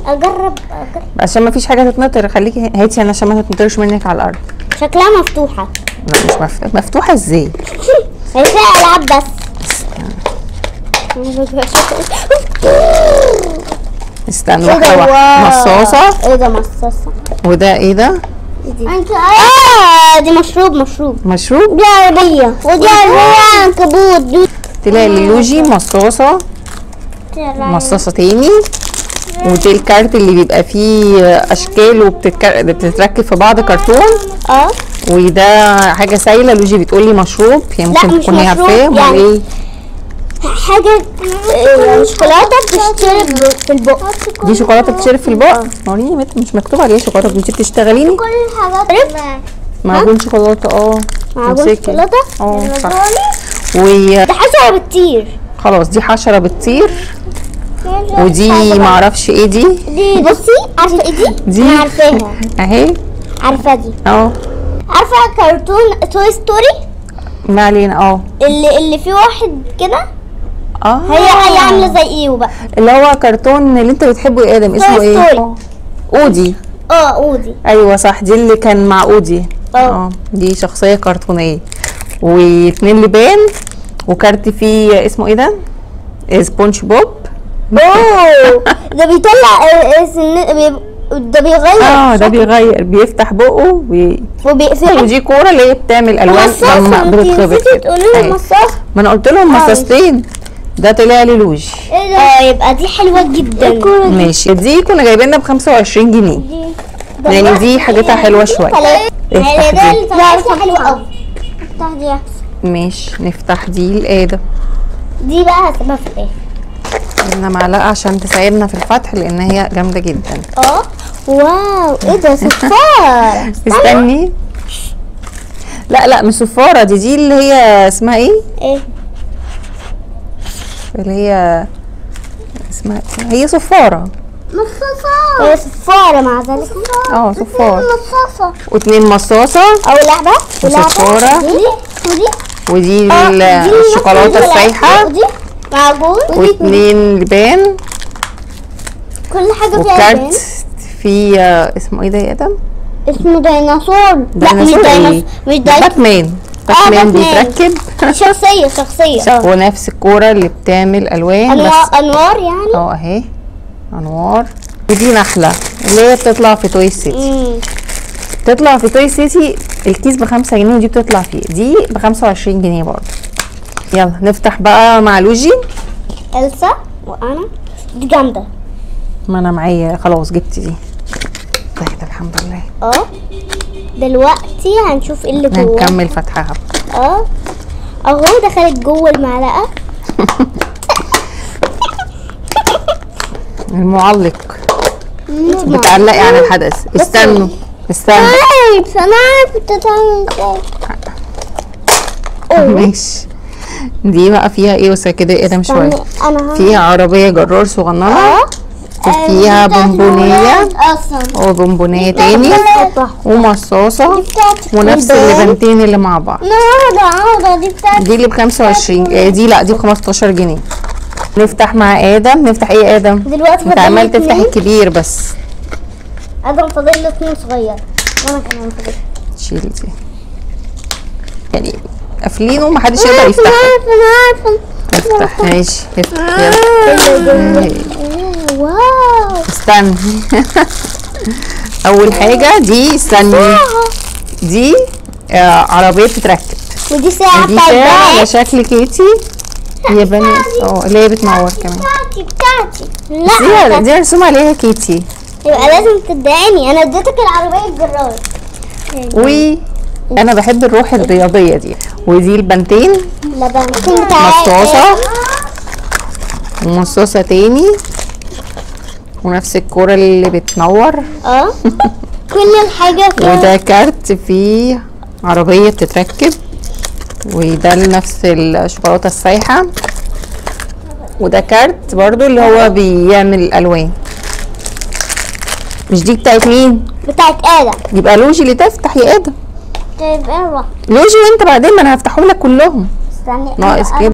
اجرب اجرب عشان ما فيش حاجه تتنطر خليكي هاتي انا عشان ما تتنطرش منك على الارض شكلها مفتوحه لا مش مفتوحه مفتوحه ازاي هي فيها العاب بس استنى ايه ده واحده واحده واو. مصاصه ايه ده مصاصه وده ايه ده انت اه دي مشروب مشروب مشروب دي عربية ودي عربية عنكبوت دي طلع لي لوجي مصاصه مصاصه تاني ودي الكارت اللي بيبقى فيه اشكال وبتتك... بتتركب في بعض كرتون اه وده حاجه سايله لوجي بتقولي مشروب هي ممكن مش تكوني مشروب، عارفاه امال يعني ايه حاجة آه، شوكولاتة بتشترب في البق دي شوكولاته بتشرب في البق وريني يا بنت مش مكتوب عليها شوكولاته انت بتشتغليني كل الحاجات معجون شوكولاته اه معجون امسكي. شوكولاتة اه صح ده وخلاص حشرة بتطير دي حشره بتطير ودي معرفش ايه دي دي بصي عارفة ايه دي؟ دي. أنا عارفاها اهي عارفة دي اه عارفة كرتون توي ستوري ما علينا اه اللي اللي فيه واحد كده اه هي هي عاملة زي ايوه بقى اللي هو كرتون اللي انت بتحبه يا ادم اسمه توي ايه ستوري. آه. اودي اه اودي ايوه صح دي اللي كان مع اودي اه. دي شخصيه كرتونيه واتنين لبان وكارت فيه اسمه ايه ده سبونج بوب اوه ده بيطلع آه، آه، سن- بي- ده بيغير اه ده شكله بيغير بيفتح بقه وبي... وبيقفله ودي كوره اللي هي بتعمل الوان مصاصة لما انتي بتتخبط نسيتي كده تقولي لي أيوة. مصاصة ما انا قلت لهم اه، مصاصتين ده طلع لي لوج ايه ده اه يبقى دي حلوة جدا الكورة ماشي دي كنا جايبينها ب 25 جنيه يعني دي حاجتها حلوه شويه افتح دي لا بس حلوة قوي افتح دي احسن ماشي نفتح دي الادم دي بقى هسيبها في الاخر جبنا معلقه عشان تساعدنا في الفتح لان هي جامده جدا اه واو ايه ده صفار استني لا لا مش صفاره دي دي اللي هي اسمها ايه ايه اللي هي اسمها هي صفاره مصاصة هي صفارة مع ذلك اه صفار مصاصة واتنين مصاصه او لعبة وصفارة. دي ودي ودي اه، ال- دي الشوكولاته ودي السايحه ودي معجون ودي واتنين لبان كل حاجة فيها وكارت لبان. في آه، اسمه ايه ده يا ادم اسمه ديناصور لا مش ديناصور ديناصور ايه؟ مش ده ديناصور باتمان باتمان باتمان. بيتركب شخصية شخصية ونفس الكوره اللي بتعمل الوان بس انوار انوار يعني اه اهي انوار ودي نحله اللي هي بتطلع في توي سيتي مم. تطلع في توي سيتي الكيس بخمسة جنيه ودي بتطلع فيه دي بخمسة وعشرين جنيه برضه يلا نفتح بقى مع لوجي إلسا وانا دي جامدة ما انا معايا خلاص جبت دي طيب الحمد لله اه دلوقتي هنشوف ايه اللي جوه هنكمل فتحها اه اهو دخلت جوه المعلقة المعلق بتعلق بتعلقي على الحدث استنوا استنوا عارف انا عارف بتتعمل ازاي ماشي دي بقى فيها ايه بس كده ايه ده مش شويه انا فيها عربيه جرار صغننه اه وفيها بونبونيه اصلا وبونبونيه تاني ومصاصه ونفس والبان. اللبنتين اللي مع بعض النهارده عوضة دي بتاعت دي اللي ب 25 آه، دي لا دي ب 15 جنيه نفتح مع ادم نفتح ايه يا ادم دلوقتي انت فاضل عمال لي تفتح اتنين. الكبير بس ادم فاضل له اتنين صغير وانا كمان فاضل شيل دي يعني قافلينه محدش يقدر عارفة يفتحه انا عارفة افتح ماشي افتح يلا ايه واو استني اول حاجه دي استني دي آه عربيه بتتركب ودي ساعة دي بتاعت ساعه على بنات شكل كيتي يا بنات اه اللي هي بتنور كمان بتاعتي بتاعتي دي لا دي مرسوم عليها كيتي يبقى لازم تدعيني انا اديتك العربية الجرار و انا بحب الروح الرياضيه دي ودي البنتين لبن بتاع مصاصة. ومصاصه تاني ونفس الكوره اللي بتنور اه كل الحاجة فيها وده كارت فيه عربيه بتتركب وده نفس الشوكولاته السايحه وده كارت برضو اللي هو بيعمل الالوان مش دي بتاعت مين بتاعت آلة يبقى لوجي اللي تفتح يا ادم طيب ايه لوجي وانت بعدين ما انا هفتحهم لك كلهم استني ناقص أنا- كده